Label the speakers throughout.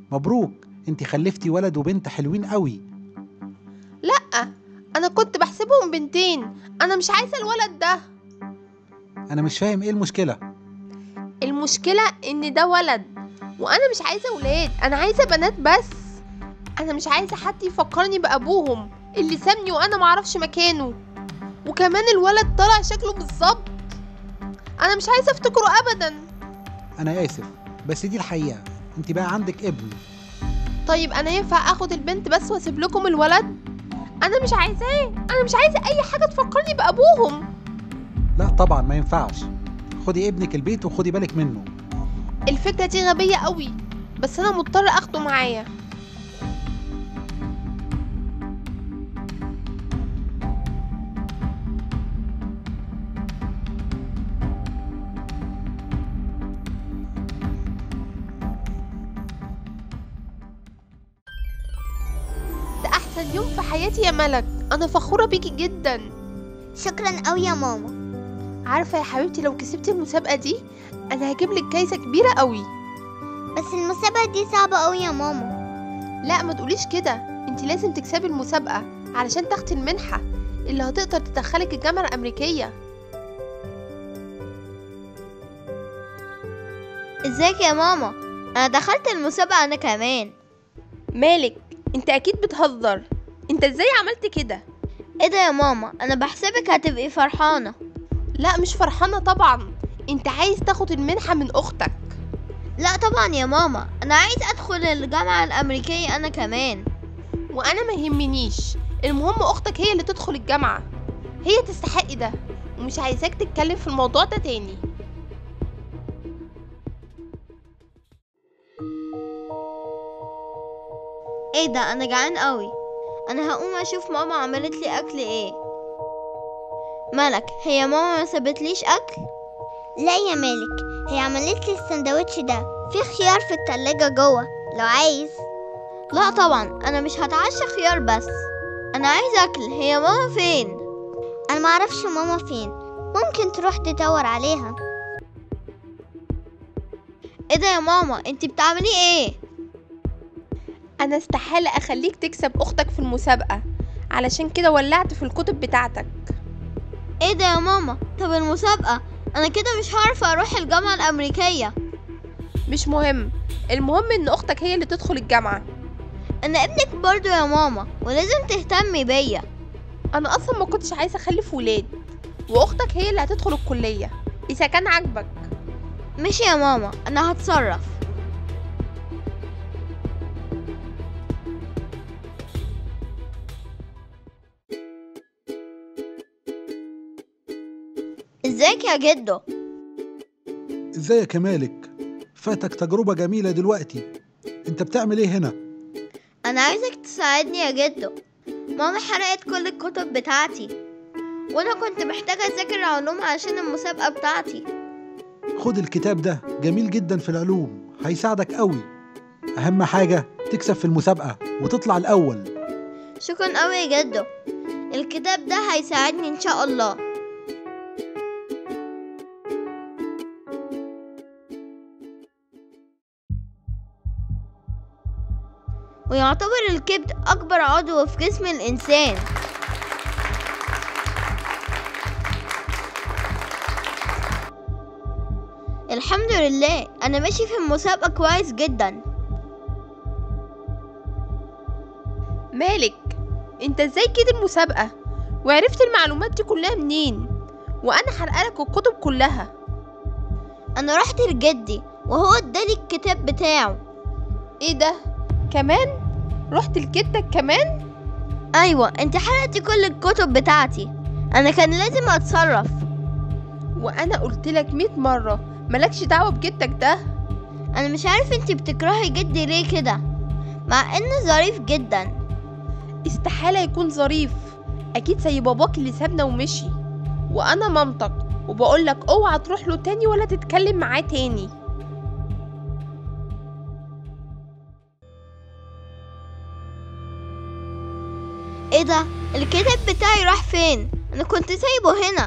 Speaker 1: مبروك انت خلفتي ولد وبنت حلوين قوي
Speaker 2: لأ أنا كنت بحسبهم بنتين أنا مش عايزة الولد ده
Speaker 1: انا مش فاهم ايه المشكله
Speaker 2: المشكلة إن ده ولد وأنا مش عايزة ولاد أنا عايزة بنات بس أنا مش عايزة حد يفكرني بأبوهم اللي سابني وأنا معرفش مكانه وكمان الولد طلع شكله بالظبط أنا مش عايزة أفتكره أبدا
Speaker 1: انا اسف بس دي الحقيقه انت بقى عندك ابن
Speaker 2: طيب أنا ينفع أخد البنت بس وأسيب لكم الولد أنا مش عايزاه أنا مش عايزة أي حاجة تفكرني بأبوهم
Speaker 1: لا طبعا ما ينفعش خدي ابنك البيت وخدي بالك منه
Speaker 2: الفكرة دي غبية قوي بس أنا مضطرة أخده معايا ده أحسن يوم في حياتي يا ملك أنا فخورة بيكي جدا
Speaker 3: شكرا قوي يا ماما
Speaker 2: عارفة يا حبيبتي لو كسبتي المسابقة دي أنا هجيبلك جايزة كبيرة قوي
Speaker 3: بس المسابقة دي صعبة قوي يا ماما
Speaker 2: لا ما تقوليش كده انت لازم تكسبي المسابقة علشان تاخدي المنحة اللي هتقدر تدخلك الجامعة الأمريكية
Speaker 3: ازيك يا ماما انا دخلت المسابقة انا كمان
Speaker 2: مالك انت أكيد بتهزر انت ازاي عملت كده
Speaker 3: ايه ده يا ماما انا بحسبك هتبقي فرحانة
Speaker 2: لا مش فرحانة طبعا انت عايز تاخد المنحة من أختك
Speaker 3: لا طبعا يا ماما انا عايز ادخل الجامعة الامريكية انا كمان
Speaker 2: وأنا ما يهمنيش المهم أختك هي اللي تدخل الجامعة هي تستحق ده ومش عايزاك تتكلم في الموضوع ده تاني
Speaker 3: ايه ده انا جعان قوي انا هقوم اشوف ماما عملت لي اكل ايه ملك هي ماما ما سابتليش اكل لا يا مالك هي عملت لي السندوتش ده في خيار في التلاجة جوه لو عايز لا طبعا انا مش هتعشى خيار بس انا عايز اكل هي ماما فين انا معرفش ماما فين ممكن تروح تدور عليها ايه ده يا ماما انتي بتعملي ايه
Speaker 2: أنا استحالة أخليك تكسب أختك في المسابقة علشان كده ولعت في الكتب بتاعتك
Speaker 3: ايه ده يا ماما طب المسابقة انا كده مش هعرف اروح الجامعة الامريكية
Speaker 2: مش مهم المهم إن أختك هي اللي تدخل الجامعة
Speaker 3: انا ابنك برضو يا ماما ولازم تهتمي بيا
Speaker 2: أنا أصلا ما كنتش عايزة أخلف ولاد وأختك هي اللي هتدخل الكلية إذا كان عاجبك
Speaker 3: ماشي يا ماما انا هتصرف ازيك يا جدو
Speaker 1: ازيك يا مالك فاتك تجربه جميله دلوقتي انت بتعمل ايه هنا
Speaker 3: انا عايزك تساعدني يا جدو ماما حرقت كل الكتب بتاعتي وانا كنت محتاجة اذاكر علوم عشان المسابقة بتاعتي
Speaker 1: خد الكتاب ده جميل جدا في العلوم هيساعدك قوي اهم حاجه تكسب في المسابقه وتطلع الاول
Speaker 3: شكرا قوي يا جدو الكتاب ده هيساعدني ان شاء الله ويعتبر الكبد اكبر عضو في جسم الانسان الحمد لله انا ماشي في المسابقة كويس جدا
Speaker 2: مالك انت ازاي كده المسابقة وعرفت المعلومات دي كلها منين وانا حرقلك الكتب كلها
Speaker 3: انا رحت لجدي وهو اداني الكتاب بتاعه
Speaker 2: ايه ده كمان رحت لجدك كمان
Speaker 3: ايوه انت حرقتي كل الكتب بتاعتي انا كان لازم اتصرف
Speaker 2: وانا قلت لك 100 مرة مالكش دعوة بجدك ده
Speaker 3: انا مش عارف انت بتكرهي جدي ليه كده مع انه ظريف جدا
Speaker 2: استحالة يكون ظريف اكيد زي باباك اللي سابنا ومشي وانا مامتك وبقولك اوعى تروح له تاني ولا تتكلم معاه تاني
Speaker 3: ايه ده الكتاب بتاعي راح فين انا كنت سايبه هنا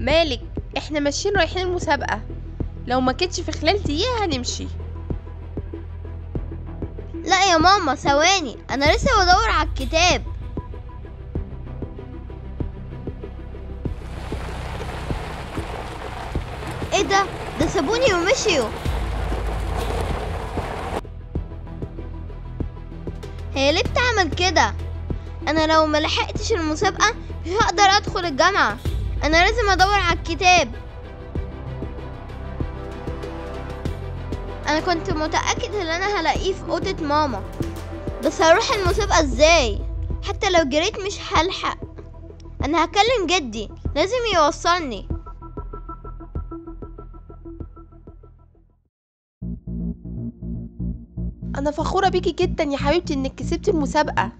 Speaker 2: مالك احنا ماشيين رايحين المسابقة لو ما كنتش في خلال دقيقة هنمشي
Speaker 3: لا يا ماما ثواني انا لسه بدور على الكتاب ايه ده ده سابوني ومشيوا هي ليه بتعمل كده انا لو ملحقتش المسابقة مش هقدر ادخل الجامعة انا لازم ادور على الكتاب انا كنت متأكد ان انا هلاقيه في اوضة ماما بس هروح المسابقة ازاي حتى لو جريت مش هلحق انا هكلم جدي لازم يوصلني
Speaker 2: انا فخورة بيكي جدا يا حبيبتي انك كسبتي المسابقة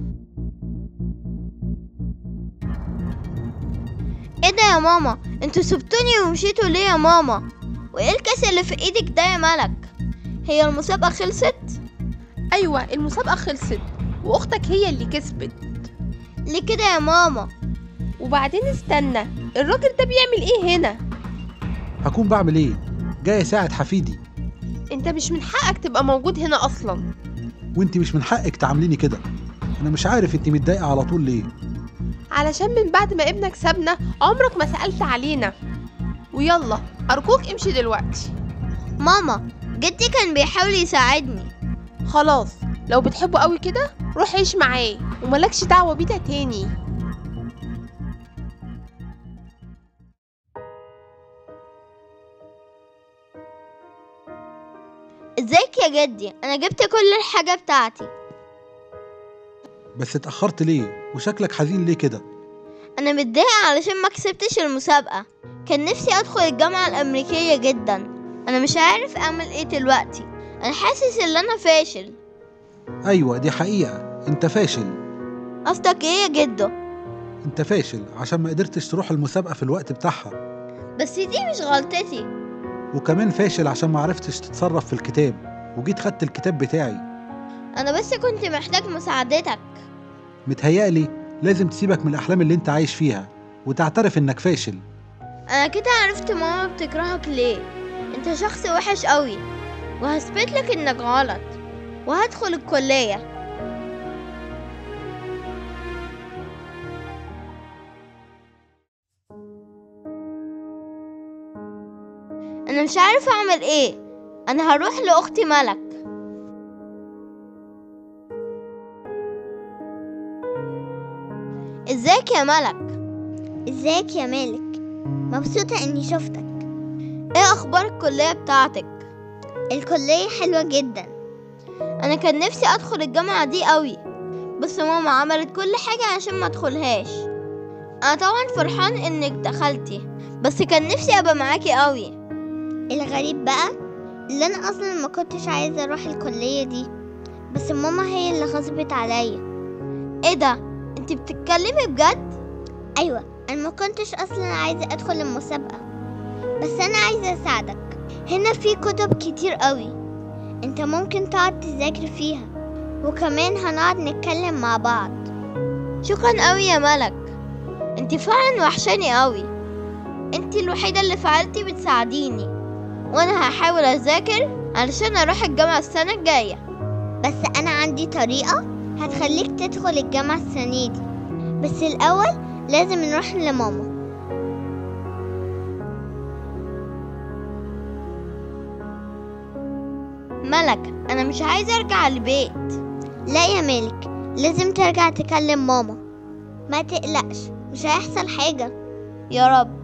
Speaker 3: ايه ده يا ماما انتوا سبتوني ومشيتوا ليه يا ماما وايه الكاس اللي في ايدك ده يا ملك هي المسابقة خلصت
Speaker 2: ايوه المسابقة خلصت واختك هي اللي كسبت
Speaker 3: ليه كده يا ماما
Speaker 2: وبعدين استنى الراجل ده بيعمل ايه هنا
Speaker 1: هكون بعمل ايه جاي اساعد حفيدي
Speaker 2: انت مش من حقك تبقى موجود هنا اصلا
Speaker 1: وانت مش من حقك تعامليني كده انا مش عارف انت متضايقه على طول ليه
Speaker 2: علشان من بعد ما ابنك سابنا عمرك ما سألت علينا ويلا أرجوك امشي دلوقتي
Speaker 3: ماما جدي كان بيحاول يساعدني
Speaker 2: خلاص لو بتحبه قوي كده روح عيش معاه وملكش دعوة بيه ده تاني
Speaker 3: ازيك يا جدي انا جبت كل الحاجة بتاعتي
Speaker 1: بس اتاخرت ليه وشكلك حزين ليه كده
Speaker 3: انا متضايقة علشان ما كسبتش المسابقة كان نفسي ادخل الجامعة الامريكية جدا انا مش عارف اعمل ايه دلوقتي انا حاسس ان انا فاشل
Speaker 1: ايوه دي حقيقه انت فاشل
Speaker 3: قصدك ايه يا جدو
Speaker 1: انت فاشل عشان ما قدرتش تروح المسابقه في الوقت بتاعها
Speaker 3: بس دي مش غلطتي
Speaker 1: وكمان فاشل عشان ما عرفتش تتصرف في الكتاب وجيت خدت الكتاب بتاعي
Speaker 3: انا بس كنت محتاج مساعدتك
Speaker 1: متهيألي لازم تسيبك من الأحلام اللي أنت عايش فيها وتعترف إنك فاشل
Speaker 3: انا كده عرفت ماما بتكرهك ليه انت شخص وحش قوي وهثبت لك انك غلط وهدخل الكلية انا مش عارف اعمل ايه انا هروح لاختي ملك ازيك يا ملك ازيك يا مالك مبسوطة اني شفتك ايه اخبار الكلية بتاعتك الكلية حلوة جدا انا كان نفسي ادخل الجامعة دي قوي بس ماما عملت كل حاجة عشان ما ادخلهاش انا طبعا فرحان انك دخلتي بس كان نفسي ابقى معاكي قوي الغريب بقى اللي انا اصلا ما كنتش عايزة اروح الكلية دي بس ماما هي اللي غصبت عليا ايه ده انت بتتكلمي بجد ايوه انا ما كنتش اصلا عايزه ادخل المسابقه بس انا عايزه اساعدك هنا في كتب كتير قوي انت ممكن تقعد تذاكر فيها وكمان هنقعد نتكلم مع بعض شكرا قوي يا ملك انت فعلا وحشاني قوي انت الوحيده اللي فعلتي بتساعديني وانا هحاول اذاكر علشان اروح الجامعه السنه الجايه بس انا عندي طريقه هتخليك تدخل الجامعه السنه دي بس الاول لازم نروح لماما ملك انا مش عايزه ارجع البيت لا يا مالك لازم ترجع تكلم ماما ما تقلقش مش هيحصل حاجه يا رب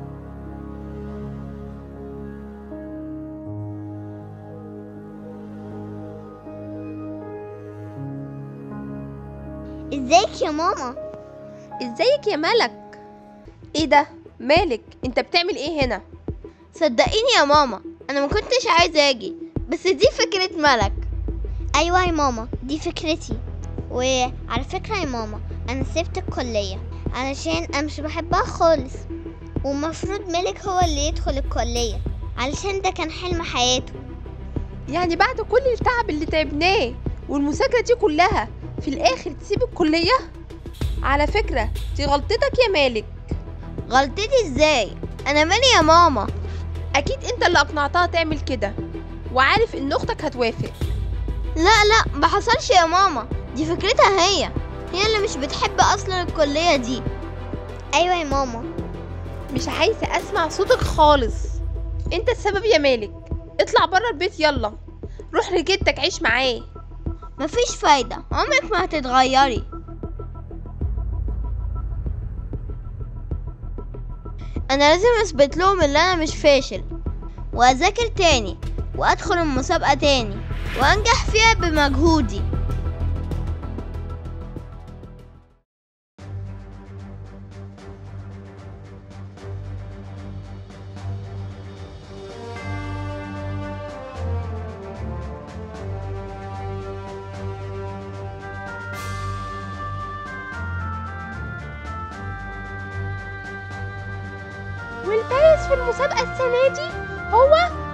Speaker 3: ازيك يا ماما
Speaker 2: ازيك يا ملك ايه ده مالك انت بتعمل ايه هنا
Speaker 3: صدقيني يا ماما انا ما كنتش عايزه اجي بس دي فكره ملك ايوه يا ماما دي فكرتي وعلى فكره يا ماما انا سبت الكليه علشان انا مش بحبها خالص ومفروض ملك هو اللي يدخل الكليه علشان ده كان حلم حياته
Speaker 2: يعني بعد كل التعب اللي تعبناه والمذاكرة دي كلها في الآخر تسيب الكلية؟ على فكرة دي غلطتك يا مالك
Speaker 3: غلطتي ازاي انا مالي يا ماما
Speaker 2: اكيد انت اللي اقنعتها تعمل كده وعارف ان اختك هتوافق
Speaker 3: لا لا ما حصلش يا ماما دي فكرتها هي هي اللي مش بتحب اصلا الكلية دي ايوه يا ماما
Speaker 2: مش عايزه اسمع صوتك خالص انت السبب يا مالك اطلع بره البيت يلا روح لجدك عيش معاه
Speaker 3: مفيش فايدة عمرك ما هتتغيري انا لازم اثبت لهم ان انا مش فاشل واذاكر تاني وادخل المسابقة تاني وانجح فيها بمجهودي
Speaker 2: والفايز في المسابقه السنه دي هو